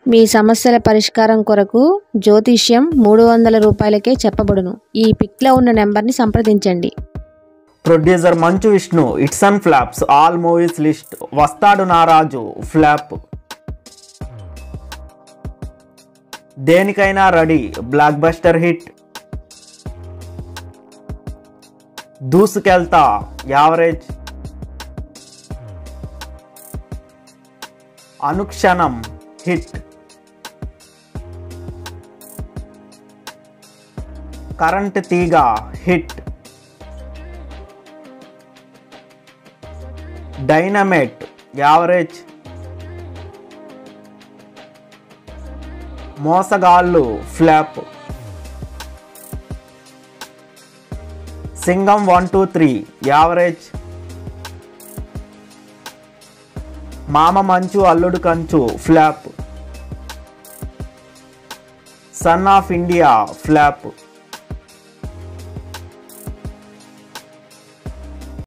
మీ సమస్యల పరిష్కారం కొరకు జ్యోతిష్యం మూడు వందల రూపాయలకే చెప్పబడును ఈ పిక్లో ఉన్న నెంబర్ని సంప్రదించండి producer Manchu Vishnu hits and flops all movies list వస్తాడు నారాజు ఫ్లాప్ దేనికైనా ready blockbuster hit Doosukeltha average Anukshanam hit current Teega hit dynamite average Mosagallu flop Singam one two three average Mama Manchu Alludu Kanchu flop son of India flop